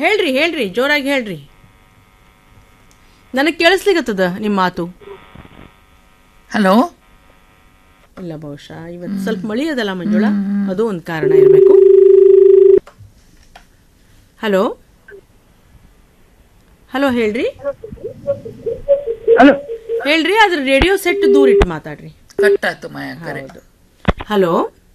ಹೇಳ್ರಿ ಹೇಳ್ರಿ ಜೋರಾಗಿ ಹೇಳ್ರಿ ನನಗೆ ಕೇಳಿಸ್ಲಿಕತ್ತದ ನಿಮ್ಮ ಮಾತು ಹಲೋ ಇಲ್ಲ ಬಹುಶಃ ಇವತ್ತು ಸ್ವಲ್ಪ ಮಳಿ ಅದಲ್ಲ ಮಂಜುಳಾ ಅದು ಒಂದು ಕಾರಣ ಇರಬೇಕು ಹಲೋ ಹಲೋ ಹೇಳ್ರಿ ಹಲೋ ಹೇಳ್ರಿ ಅದ್ರ ರೇಡಿಯೋ ಸೆಟ್ ದೂರ ಇಟ್ಟು ಮಾತಾಡ್ರಿ ಕಟ್ಟಾಯ್ತು ಮಾಯಾ ಕರೆ ಹಲೋ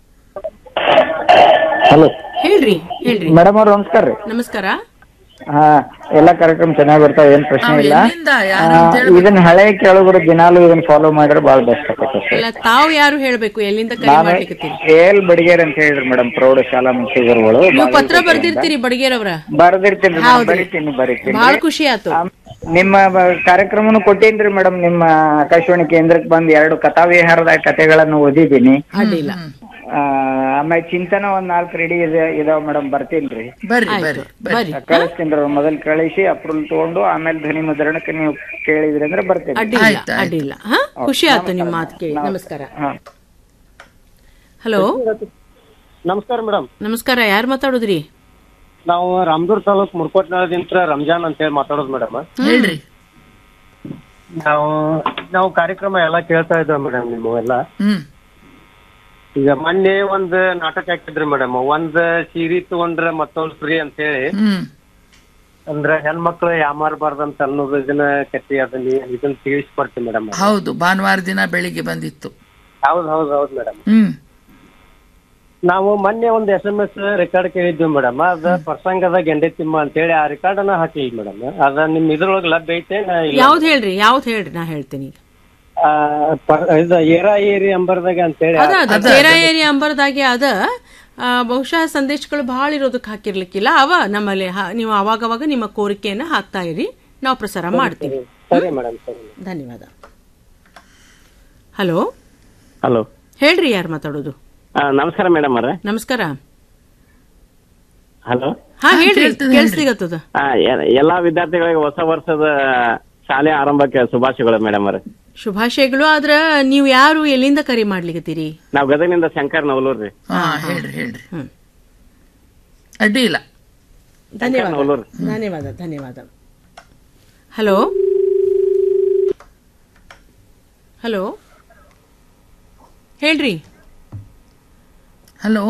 ಹಲೋ ಹೇಳ್ರಿ ಹೇಳ್ರಿ ಮೇಡಮ್ ಅವ್ರ ನಮಸ್ಕಾರ ರೀ ನಮಸ್ಕಾರ ಹಾ ಎಲ್ಲಾ ಕಾರ್ಯಕ್ರಮ ಚೆನ್ನಾಗಿ ಬರ್ತಾವ ಏನ್ ಪ್ರಶ್ನೆ ನಾವ್ ಇಲ್ಲ ಎಲ್ಲಿಂದ ಯಾರು ಆ, ಅಂತ ಹೇಳ್ಬೇಕು. ಇದನ್ನ ಹಳೆ ಕೇಳೋರು ದಿನಾಲು ಇದನ್ನ ಫಾಲೋ ಮಾಡಿದ್ರೆ ಬಹಳ ಬೆಸ್ಟ್ ಆಗುತ್ತೆ ಸರ್ ಇಲ್ಲ ತಾವು ಯಾರು ಹೇಳ್ಬೇಕು ಎಲ್ಲಿಂದ ಕರೆ ನಾನು ಮಾಡ್ಲಿಕತ್ತೀರಿ ಎಲ್ ಬಡಿಗೇರ್ ಅಂತ ಹೇಳಿದ್ರು ಮೇಡಮ್ ಪ್ರೌಢಶಾಲಾ ಮುಖ್ಯಗುರುಗಳು ನೀವು ಪತ್ರ ಬರ್ದಿರ್ತೀರಿ ಬಡಗೇರವ್ರ ಬರ್ದಿರ್ತೀನಿ ಹೌದ್ರಿ. ಬರಿತೀನಿ ಬರಿತೀನಿ ಬಹಳ ಖುಷಿ ಆತು ಆಮ್- ನಿಮ್ಮ ಬ- ಕಾರ್ಯಕ್ರಮನು ಕೊಟ್ಟೇನ್ರಿ ಮೇಡಮ್ ನಿಮ್ಮ ಆಕಾಶವಾಣಿ ಕೇಂದ್ರಕ್ಕೆ ಬಂದ್ ಎರಡು ಕಥಾವಿಹಾರದ ಕಥೆಗಳನ್ನು ಓದಿದ್ದೀನಿ ಅಡ್ಡಿಲ್ಲ ಆ, ಆಮೇಲೆ ಚಿಂತನ ಒಂದ್ ನಾಲ್ಕು ರೆಡಿ ಇದೆ ಇದಾವ ಮೇಡಮ್ ಬರ್ತೀನ್ರಿ ಬರ್ರಿ ಆಯ್ತು ಬರ್ರಿ ಬರ್ರಿ ಬರ್ರಿ ಕಳಿಸ್ತೀನಿ ಮೊದಲು ಕಳಿಸಿ ಅಪ್ರೂವಲ್ ತಗೊಂಡು ಆಮೇಲೆ ಧ್ವನಿ ಮುದ್ರಣಕ್ಕೆ ನೀವು ಕೇಳಿದ್ರಿ ಅಂದ್ರೆ ಬರ್ತೀನಿ ಅಡ್ಡಿಲ್ಲ ಆಯ್ತು, ಆಯ್ತು. ಅಡ್ಡಿಲ್ಲ ಹಾ ಖುಷಿ ಆಯ್ತು ನಿಮ್ಮ ಮಾತು ಕೇಳಿ ನಮಸ್ಕಾರ ಹಾ ಹಲೋ ನಮಸ್ಕಾರ ಮೇಡಮ್ ನಮಸ್ಕಾರ ಯಾರು ಮಾತಾಡುದ್ರಿ ನಾವು ರಾಮದುರ್ ತಾಲೂಕ್ ಮುರ್ಕೋಟ್ನಾಳದಿಂದ ರಂಜಾನ್ ಅಂತ ಹೇಳಿ ಮಾತಾಡೋದು ಮೇಡಮ್ ಹೇಳ್ರಿ ನಾವು ನಾವು ಕಾರ್ಯಕ್ರಮ ಎಲ್ಲ ಕೇಳ್ತಾ ಇದ್ದೇವೆ ಮೇಡಮ್ ನಿಮ್ಮ ಎಲ್ಲ ಹ್ಮ್ ಈಗ ಮೊನ್ನೆ ಒಂದ್ ನಾಟಕ ಹಾಕಿದ್ರಿ ಮೇಡಮ್ ಒಂದ್ ಸೀರೆ ತಗೊಂಡ್ರೆ ಮತ್ತೊಂದ್ ಫ್ರೀ ಅಂತ ಹೇಳಿ ಹ್ಮ್ ಅಂದ್ರ ಹೆಣ್ಮಕ್ಳು ಯಾಮಾರ್ಬಾರ್ದಂತ ಅನ್ನೋದು ಇದನ್ನ ಕಟ್ಟಿ ಅದನ್ನ ಇದನ್ನ ತಿಳಿಸ್ಕೊಡ್ತೀವಿ ಮೇಡಮ್ ಹೌದು ಭಾನುವಾರ ದಿನ ಬೆಳಿಗ್ಗೆ ಬಂದಿತ್ತು ಹೌದ್ ಹೌದ್ ಹೌದ್ ಮೇಡಮ್ ಹ್ಮ್ ನಾವು ಮೊನ್ನೆ ಒಂದ್ ಎಸ್ ಎಂ ಎಸ್ ರೆಕಾರ್ಡ್ ಕೇಳಿದ್ವಿ ಮೇಡಮ್ ಅದ ಪ್ರಸಂಗದ ಗೆಂಡೆ ತಿಮ್ಮ ಅಂತ ಹೇಳಿ ಆ ರೆಕಾರ್ಡ್ ಅನ್ನ ಹಾಕಿಲ್ಲ ಮೇಡಮ್ ಅದ ನಿಮ್ ಇದ್ರೊಳಗೆ ಲಭ್ಯ ಐತೆ ನಾ ಇಲ್ಲ ಯಾವ್ದು ಹೇಳ್ರಿ ಯಾವ್ದು ಹೇಳ್ರಿ ನಾ ಹೇಳ್ತೀನಿ ಈಗ ಆ, ಪ- ಇದು ಏರಾ ಏರಿ ಅಂಬರ್ದಾಗ ಅಂತೇಳಿ ಅದ ಅದ ತೇರಾ ಏರಿ ಅಂಬರದಾಗೆ ಅದ ಆ, ಬಹುಶಃ ಸಂದೇಶಗಳು ಬಹಳ ಇರೋದಕ್ಕೆ ಹಾಕಿರ್ಲಿಕ್ಕಿಲ್ಲ ಅವ ನಮ್ಮಲ್ಲಿ ಹಾ- ನೀವು ಅವಾಗವಾಗ ನಿಮ್ಮ ಕೋರಿಕೆಯನ್ನ ಹಾಕ್ತಾ ಇರಿ ನಾವು ಪ್ರಸಾರ ಮಾಡ್ತೀವಿ ಸರಿ ಮೇಡಮ್ ಸರಿ ಧನ್ಯವಾದ ಹಲೋ ಹಲೋ ಹೇಳ್ರಿ ಯಾರು ಮಾತಾಡೋದು ನಮಸ್ಕಾರ ಮೇಡಮ್ ಅವ್ರೆ ನಮಸ್ಕಾರ ಹಲೋ ಹಾ ಹೇಳ್ರಿ ಕೇಳ್ತದೆ, ಕೇಳಿಸ್ಲಿಗತ್ತದ ಎಲ್ಲಾ ವಿದ್ಯಾರ್ಥಿಗಳಿಗೆ ಹೊಸ ವರ್ಷದ ಶಾಲೆ ಆರಂಭಕ್ಕೆ ಶುಭಾಶಯಗಳು ಮೇಡಮ್ ಅವ್ರೆ ಶುಭಾಶಯಗಳು ಆದ್ರ ನೀವು ಯಾರು ಎಲ್ಲಿಂದ ಕರೆ ಮಾಡ್ಲಿಕತ್ತೀರಿ ನಾವು ಗದಗಿನಿಂದ ಶಂಕರ್ ನವಲೂರ್ ರೀ ಹಾ ಹೇಳ್ರಿ ಹೇಳ್ರಿ ಹ್ಮ್. ಅಡ್ಡಿ ಇಲ್ಲ ಧನ್ಯವಾದ ನವಲೂರು. ಧನ್ಯವಾದ ಧನ್ಯವಾದ ಹಲೋ ಹಲೋ ಹೇಳ್ರಿ ಹಲೋ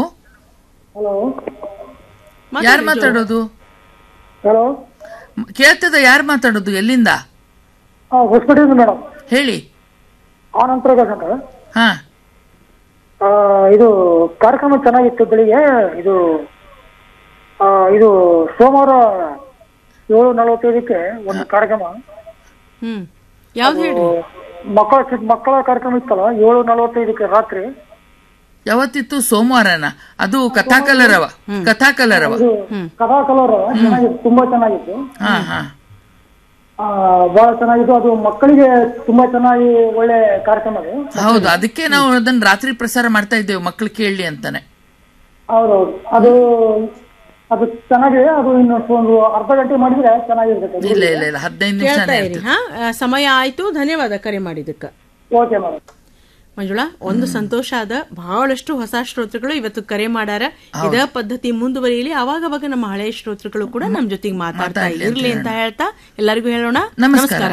ಮಾತಾಡಿ ಯಾರು ಜೋರು. ಮಾತಾಡೋದು ಹಲೋ ಮ್- ಕೇಳ್ತದ ಯಾರು ಮಾತಾಡೋದು ಎಲ್ಲಿಂದ ಹೊಸಪೇಟೆಯಿಂದ ಮೇಡಮ್ ಹೇಳಿ ಆನಂತರ ಅಂತ ಹಾ ಆ, ಇದು ಕಾರ್ಯಕ್ರಮ ಚೆನ್ನಾಗಿತ್ತು ಬೆಳಿಗ್ಗೆ ಇದು ಆ, ಇದು ಸೋಮವಾರ ಏಳು ನಲವತ್ತೈದಕ್ಕೆ ಒಂದು ಕಾರ್ಯಕ್ರಮ ಹ್ಮ್ ಯಾವ್ದು ಹೇಳ್ರಿ ಮಕ್ಕಳ ಮಕ್ಕಳ ಕಾರ್ಯಕ್ರಮ ಇತ್ತಲ್ಲ ಏಳು ನಲವತ್ತೈದಕ್ಕೆ ರಾತ್ರಿ ಯಾವತ್ತಿತ್ತು ಸೋಮವಾರನ ಅದು ಕಥಾಕಲರವ ಕಥಾಕಲರವ ಇದು ಕಥಾ ಕಲರ್ ಚೆನ್ನಾಗಿತ್ತು ತುಂಬಾ ಚೆನ್ನಾಗಿತ್ತು ಹಾ ಹಾ ಆ, ಬಹಳ ಚೆನ್ನಾಗಿತ್ತು ಅದು ಮಕ್ಕಳಿಗೆ ತುಂಬಾ ಚೆನ್ನಾಗಿ ಒಳ್ಳೆ ಕಾರ್ಯಕ್ರಮ ಅದು ಹೌದು ಅದಕ್ಕೆ ನಾವು ಅದನ್ನ ರಾತ್ರಿ ಪ್ರಸಾರ ಮಾಡ್ತಾ ಇದ್ದೇವೆ ಮಕ್ಳು ಕೇಳಲಿ ಅಂತಾನೆ ಹೌದೌದು ಅದು ಅದು ಚೆನ್ನಾಗಿದೆ ಅದು ಇನ್ನು ಒಂದು ಅರ್ಧ ಗಂಟೆ ಮಾಡಿದ್ರೆ ಚೆನ್ನಾಗಿರ್ತೈತೆ ಇಲ್ಲ ಇಲ್ಲ ಇಲ್ಲ ಹದಿನೈದು ನಿಮಿಷ ಕೇಳ್ತಾ ಇರಿ ಹಾ ಆ, ಸಮಯ ಆಯ್ತು ಧನ್ಯವಾದ ಕರೆ ಮಾಡಿದ್ದಕ್ಕ ಓಕೆ ಮೇಡಮ್ ಮಂಜುಳಾ ಒಂದು ಸಂತೋಷ ಆದ ಬಹಳಷ್ಟು ಹೊಸ ಶ್ರೋತೃಗಳು ಇವತ್ತು ಕರೆ ಮಾಡಾರ ಇದ ಪದ್ಧತಿ ಮುಂದುವರಿಯಲಿ ಅವಾಗವಾಗ ನಮ್ಮ ಹಳೆಯ ಶ್ರೋತೃಗಳು ಕೂಡ ನಮ್ ಜೊತೆಗೆ ಮಾತಾಡ್ತಾ ಮಾತಾಡ್ಲಿ ಅಂತ ಇರ್ಲಿ ಅಂತ ಹೇಳ್ತಾ ಎಲ್ಲರಿಗೂ ಹೇಳೋಣ ನಮಸ್ಕಾರ.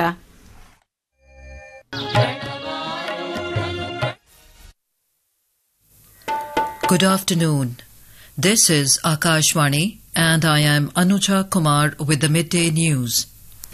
Good afternoon. This is Akashvani and I am Anuja Kumar with the midday news.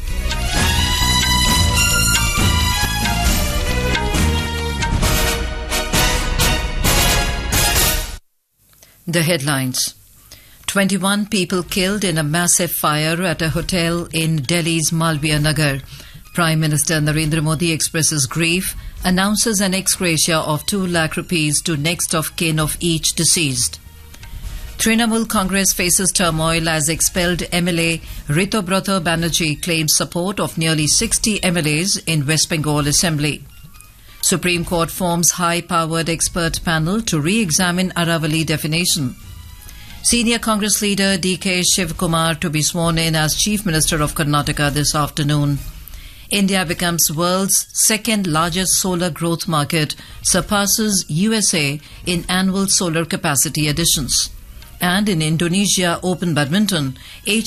The headlines 21 people killed in a massive fire at a hotel in Delhi's Malviya Nagar. Prime Minister Narendra Modi expresses grief, announces an ex gratia of 2 lakh rupees to next of kin of each deceased. Trinamool Congress faces turmoil as expelled MLA Ritobrata Banerjee claims support of nearly 60 MLAs in West Bengal Assembly. Supreme Court forms high-powered expert panel to re-examine Aravali definition. Senior Congress leader DK Shivkumar to be sworn in as Chief Minister of Karnataka this afternoon. India becomes world's second largest solar growth market, surpasses USA in annual solar capacity additions. And in Indonesia Open Badminton,